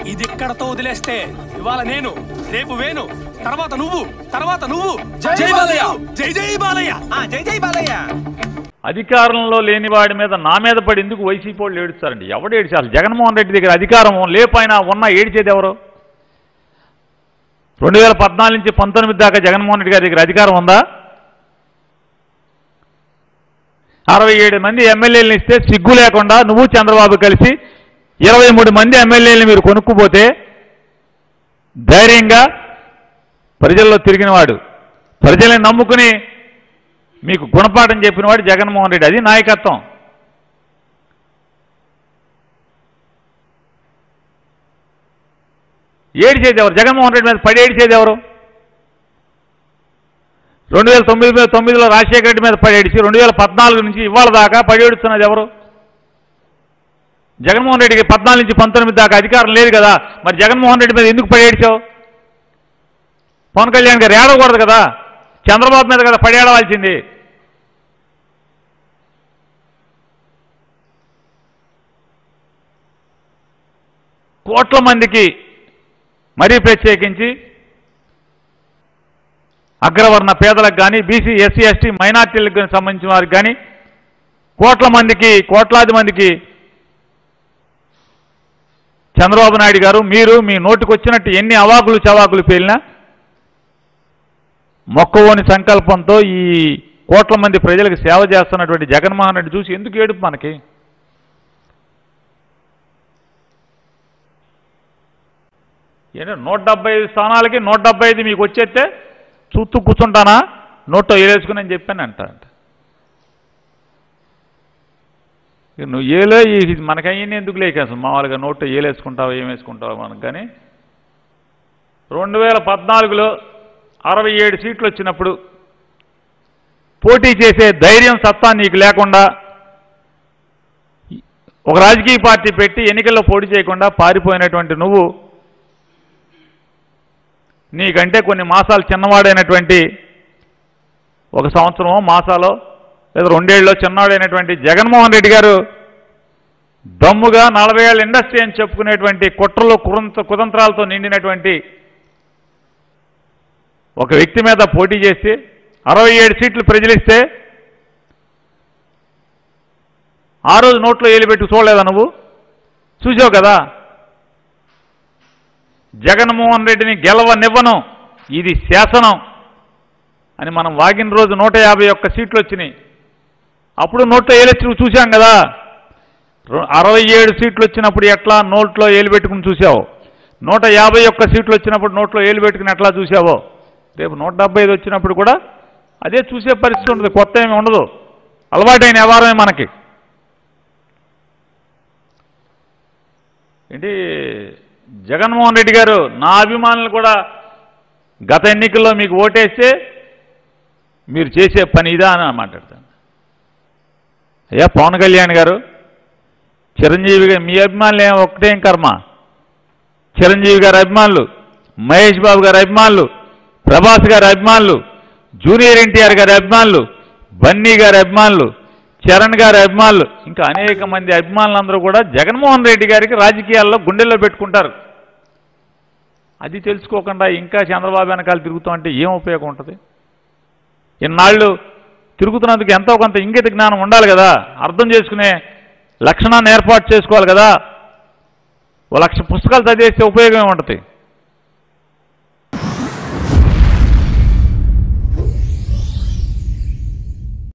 ఇది ఇక్కడతో వదిలేస్తే ఇవాళ నేను రేపు వేణు తర్వాత నువ్వు తర్వాత నువ్వు జై బాలయ్య జై జై బాలయ్య జై జై బాలయ్య అధికారంలో లేని వాడి మీద నా మీద పడి ఎందుకు వైసీపీ వాళ్ళు ఏడుస్తారండి ఎవడు ఏడిచారు జగన్మోహన్ రెడ్డి దగ్గర అధికారం లేపైనా ఉన్నా ఏడిచేది ఎవరు రెండు వేల పద్నాలుగు నుంచి పంతొమ్మిది దాకా జగన్మోహన్ రెడ్డి గారి దగ్గర అధికారం ఉందా అరవై ఏడు మంది ఎమ్మెల్యేలను ఇస్తే సిగ్గు లేకుండా నువ్వు చంద్రబాబు కలిసి ఇరవై మూడు మంది ఎమ్మెల్యేలను మీరు కొనుక్కుపోతే ధైర్యంగా ప్రజల్లో తిరిగినవాడు ప్రజల్ని నమ్ముకుని మీకు గుణపాఠం చెప్పినవాడు జగన్మోహన్ రెడ్డి అది నాయకత్వం ఏడిచేది ఎవరు జగన్మోహన్ రెడ్డి మీద పడి ఏడిచేది ఎవరు రెండు వేల తొమ్మిది మీద తొమ్మిదిలో రాజశేఖర రెడ్డి మీద పడేడిచి రెండు వేల పద్నాలుగు నుంచి ఇవాళ దాకా పడేడుతున్నది ఎవరు జగన్మోహన్ రెడ్డికి పద్నాలుగు నుంచి పంతొమ్మిది దాకా అధికారం లేదు కదా మరి జగన్మోహన్ రెడ్డి మీద ఎందుకు పడేడిచావు పవన్ కళ్యాణ్ గారు ఏడవకూడదు కదా చంద్రబాబు మీద కదా పడేడవలసింది కోట్ల మందికి మరీ ప్రత్యేకించి అగ్రవర్ణ పేదలకు కానీ బీసీ ఎస్సీ ఎస్టీ మైనార్టీలకు సంబంధించిన వారికి కానీ కోట్ల మందికి కోట్లాది మందికి చంద్రబాబు నాయుడు గారు మీరు మీ నోటికి వచ్చినట్టు ఎన్ని అవాకులు చవాకులు పేలినా మొక్కవోని సంకల్పంతో ఈ కోట్ల మంది ప్రజలకు సేవ చేస్తున్నటువంటి జగన్మోహన్ రెడ్డి చూసి ఎందుకు ఏడుపు మనకి ఏంటంటే నూట డెబ్బై ఐదు స్థానాలకి నూట డెబ్బై ఐదు మీకు వచ్చేస్తే చూస్తూ కూర్చుంటానా నోట్లో ఏలేసుకుని అని చెప్పాను అంట ఇక నువ్వు ఏలో ఈ మనకయ్యింది ఎందుకు లేక అసలు మామూలుగా నోట్లో ఏలేసుకుంటావు ఏం వేసుకుంటావు మనకు కానీ రెండు వేల పద్నాలుగులో అరవై ఏడు సీట్లు వచ్చినప్పుడు పోటీ చేసే ధైర్యం సత్తా నీకు లేకుండా ఒక రాజకీయ పార్టీ పెట్టి ఎన్నికల్లో పోటీ చేయకుండా పారిపోయినటువంటి నువ్వు నీకంటే కొన్ని మాసాలు చిన్నవాడైనటువంటి ఒక సంవత్సరమో మాసాలో లేదా రెండేళ్ళలో చిన్నవాడైనటువంటి జగన్మోహన్ రెడ్డి గారు దమ్ముగా నలభై ఏళ్ళ ఇండస్ట్రీ అని చెప్పుకునేటువంటి కుట్రలు కురంత కుతంత్రాలతో నిండినటువంటి ఒక వ్యక్తి మీద పోటీ చేసి అరవై ఏడు సీట్లు ప్రజలిస్తే ఆ రోజు నోట్లో ఏలు పెట్టి చూడలేదా నువ్వు చూసావు కదా జగన్మోహన్ రెడ్డిని గెలవనివ్వను ఇది శాసనం అని మనం వాగిన రోజు నూట యాభై ఒక్క సీట్లు వచ్చినాయి అప్పుడు నోట్లో ఏలెచ్చి చూశాం కదా రొ- అరవై ఏడు సీట్లు వచ్చినప్పుడు ఎట్లా నోట్లో ఏలు పెట్టుకుని చూసావు నూట యాభై ఒక్క సీట్లు వచ్చినప్పుడు నోట్లో ఏలు పెట్టుకుని ఎట్లా చూసావో రేపు నూట డెబ్బై ఐదు వచ్చినప్పుడు కూడా అదే చూసే పరిస్థితి ఉండదు కొత్త ఏమి ఉండదు అలవాటైన వ్యవహారమే మనకి ఏంటి జగన్మోహన్ రెడ్డి గారు నా అభిమానులు కూడా గత ఎన్నికల్లో మీకు ఓటేస్తే మీరు చేసే పని ఇదా అని మాట్లాడతాను అయ్యా పవన్ కళ్యాణ్ గారు చిరంజీవి గారు మీ అభిమానులు ఏం ఒకటేం కర్మ చిరంజీవి గారి అభిమానులు మహేష్ బాబు గారి అభిమానులు ప్రభాస్ గారి అభిమానులు జూనియర్ ఎన్టీఆర్ గారి అభిమానులు బన్నీ గారి అభిమానులు చరణ్ గారి అభిమానులు ఇంకా అనేక మంది అభిమానులందరూ కూడా జగన్మోహన్ రెడ్డి గారికి రాజకీయాల్లో గుండెల్లో పెట్టుకుంటారు అది తెలుసుకోకుండా ఇంకా చంద్రబాబు వెనకాల తిరుగుతాం అంటే ఏం ఉపయోగం ఉంటుంది ఇన్నాళ్ళు తిరుగుతున్నందుకు ఎంతో కొంత ఇంగిత జ్ఞానం ఉండాలి కదా అర్థం చేసుకునే లక్షణాన్ని ఏర్పాటు చేసుకోవాలి కదా ఓ లక్ష పుస్తకాలు చదివేస్తే ఉపయోగం ఏముంటుంది